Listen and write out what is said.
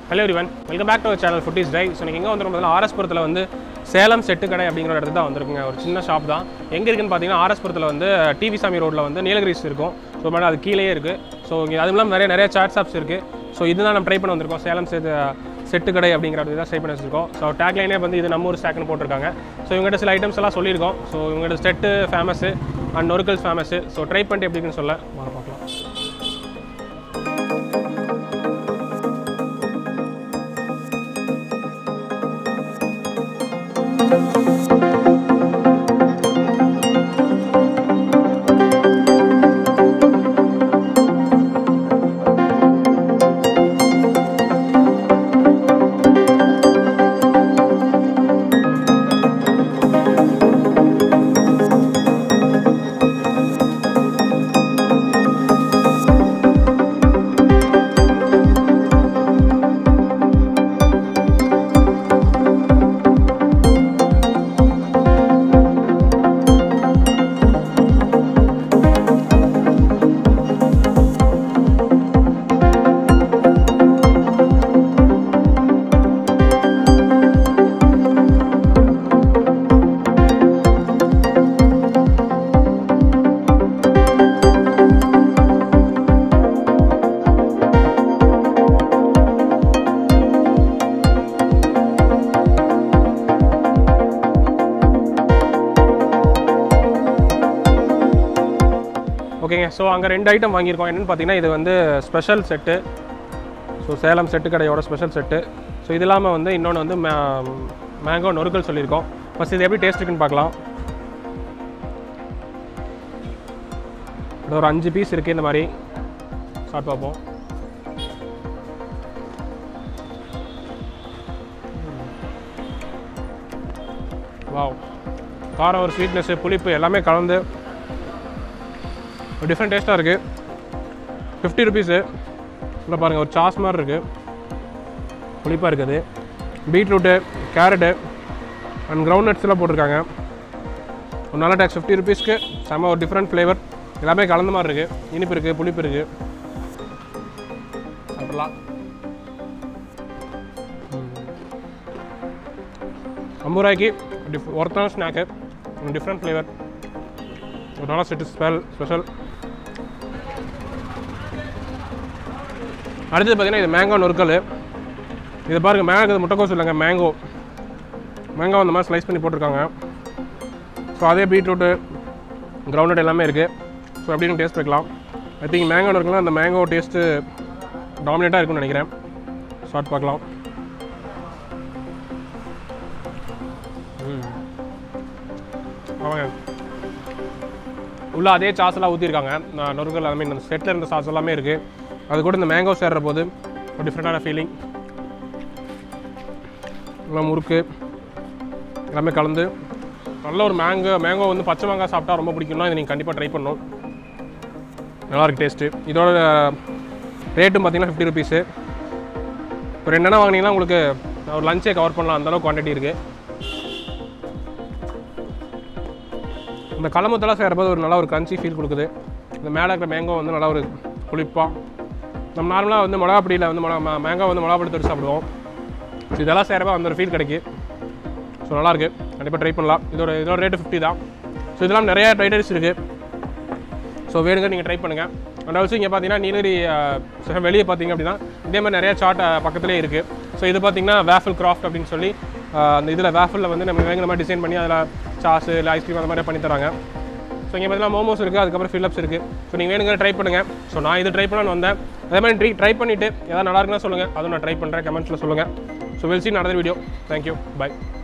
hello everyone welcome back to channel foodies try so நீங்கள் எங்கே வந்துடும் முதல்ல ஆர்எஸ்புரத்தில் வந்து சேலம் செட்டு கடை அப்படிங்கிற ஒரு இடத்துக்கு தான் வந்திருக்குங்க ஒரு சின்ன ஷாப் தான் எங்கே இருக்குன்னு பார்த்தீங்கன்னா ஆர்எஸ்புரத்தில் வந்து டிவி சாமி ரோட்டில் வந்து நீலகிரிஸ் இருக்கும் ஸோ மேடம் அது கீழேயே இருக்குது ஸோ இங்கே அதுவும் இல்லாமல் நிறைய நிறைய சாட் ஷாப்ஸ் இருக்குது ஸோ இதுதான் நம்ம ட்ரை பண்ண வந்திருக்கோம் சேலம் செட்டு செட்டு கடை அப்படிங்கிற இடத்துக்கு தான் ட்ரை பண்ணி வச்சிருக்கோம் ஸோ டேக்லைனே வந்து இது நம்ம ஊர் ஸ்டாக்னு போட்டிருக்காங்க ஸோ இவங்ககிட்ட சில ஐட்டம்ஸ் எல்லாம் சொல்லியிருக்கோம் ஸோ இவங்ககிட்ட செட்டு ஃபேமஸு அண்ட் நொறுக்கல்ஸ் ஃபேமஸு ஸோ ட்ரை பண்ணிட்டு எப்படி இருக்குன்னு சொல்ல வாங்க பார்க்கலாம் ஓகேங்க ஸோ அங்கே ரெண்டு ஐட்டம் வாங்கியிருக்கோம் என்னென்னு பார்த்தீங்கன்னா இது வந்து special set so Salem set கடையோட ஸ்பெஷல் செட்டு ஸோ இது இல்லாமல் வந்து இன்னொன்று வந்து மேங்கோ நொறுக்கல் சொல்லியிருக்கோம் ஃபஸ்ட் இது எப்படி டேஸ்ட் இருக்குன்னு பார்க்கலாம் இது ஒரு அஞ்சு பீஸ் இருக்குது இந்த மாதிரி சாப்பிட்டு பார்ப்போம் வாவ் காரம் ஒரு ஸ்வீட்னஸ்ஸு புளிப்பு எல்லாமே கலந்து ஒரு டிஃப்ரெண்ட் டேஸ்ட்டாக இருக்குது ஃபிஃப்டி ருபீஸு இல்லை பாருங்கள் ஒரு சாஸ் மாதிரி இருக்குது புளிப்பாக இருக்குது பீட்ரூட்டு கேரட்டு அண்ட் கிரவுண்ட் நட்ஸ்லாம் போட்டிருக்காங்க ஒரு நல்ல டேக்ஸ் ஃபிஃப்டி ருபீஸ்க்கு செம்ம ஒரு டிஃப்ரெண்ட் ஃப்ளேவர் எல்லாமே கலந்த மாதிரி இருக்குது இனிப்பு இருக்குது புளிப்பு இருக்குது சாப்பிடலாம் ஐம்பது ரூபாய்க்கு டிஃப் ஒருத்தான ஸ்நாக்கு டிஃப்ரெண்ட் ஃப்ளேவர் ஒரு நல்ல செட்டு ஸ்பெல் ஸ்பெஷல் அடுத்தது பார்த்தீங்கன்னா இது மேங்கோ நொறுக்கல் இது பாருங்கள் மேங்கோ இது முட்டைக்கோஸ் இல்லைங்க மேங்கோ மேங்கோ அந்த மாதிரி ஸ்லைஸ் பண்ணி போட்டிருக்காங்க ஸோ அதே பீட்ரூட்டு கிரவுண்ட்நட் எல்லாமே இருக்குது ஸோ அப்படின்னு டேஸ்ட் வைக்கலாம் ஐ திங்க் மேங்கோ நொறுக்கெல்லாம் அந்த மேங்கோ டேஸ்ட்டு டாமினேட்டாக இருக்கும்னு நினைக்கிறேன் ஷார்ட் பார்க்கலாம் ம் ஆமாங்க உள்ள அதே சாஸ் எல்லாம் ஊற்றிருக்காங்க நொறுக்கல் எல்லாமே இந்த செட்டில் இருந்த சாஸ் எல்லாமே இருக்குது அது கூட இந்த மேங்கோ சேர்ற போது ஒரு டிஃப்ரெண்டான ஃபீலிங் எல்லாம் முறுக்கு எல்லாமே கலந்து நல்ல ஒரு மேங்கோ மேங்கோ வந்து பச்சை மாங்காய் சாப்பிட்டா ரொம்ப பிடிக்கும்னா இதை நீங்கள் கண்டிப்பாக ட்ரை பண்ணணும் நல்லா இருக்கு டேஸ்ட்டு இதோட ரேட்டும் பார்த்தீங்கன்னா ஃபிஃப்டி ருபீஸு இப்போ ரெண்டெண்ணா வாங்கினீங்கன்னா உங்களுக்கு ஒரு லஞ்சே கவர் பண்ணலாம் அந்தளவுக்கு குவான்டிட்டி இருக்குது இந்த களமுத்தெல்லாம் செய்கிறப்போது ஒரு நல்ல ஒரு கிரன்ச்சி ஃபீல் கொடுக்குது இந்த மேலே இருக்கிற மேங்கோ வந்து நல்லா ஒரு புளிப்பாக நம்ம நார்மலாக வந்து மிளகா பொடியில் வந்து மிளகா மேங்கோ வந்து மிளகா பொடி தொட்டு சாப்பிடுவோம் ஸோ இதெல்லாம் செய்கிறப்ப அந்த ஒரு ஃபீல் கிடைக்கு ஸோ நல்லாயிருக்கு கண்டிப்பாக ட்ரை பண்ணலாம் இதோட இதோட ரேட்டு ஃபிஃப்டி தான் ஸோ இதெல்லாம் நிறைய ரைடர்ஸ் இருக்குது ஸோ வேணுங்க நீங்கள் ட்ரை பண்ணுங்கள் அண்ட் ஆல்சோ இங்கே பார்த்தீங்கன்னா நீலகிரி அஹ், வெளியே பார்த்தீங்க அப்படின்னா இதே மாதிரி நிறைய சாட் பக்கத்துலேயே இருக்குது ஸோ இது பார்த்தீங்கன்னா வேஃபில் கிராஃப்ட் அப்படின்னு சொல்லி அஹ், அந்த இதில் வேஃபில் வந்து நம்ம வேங்கிற மாதிரி டிசைன் பண்ணி அதில் சாஸ் இல்லை ஐஸ்கிரீம் அந்த மாதிரி பண்ணி தராங்க ஸோ இங்கே பார்த்தீங்கன்னா மோமோஸ் இருக்குது அதுக்கப்புறம் ஃபில்லப்ஸ் இருக்குது ஸோ நீங்கள் வேணுங்கிற ட்ரை பண்ணுங்கள் ஸோ நான் இது ட்ரை பண்ணலான்னு வந்தேன் அதே மாதிரி ட்ரை ட்ரை பண்ணிவிட்டு எதாவது நல்லா இருக்குன்னா சொல்லுங்கள் அதுவும் நான் ட்ரை பண்ணுறேன் கமெண்ட்ஸில் சொல்லுங்கள் so we'll see in another video thank you by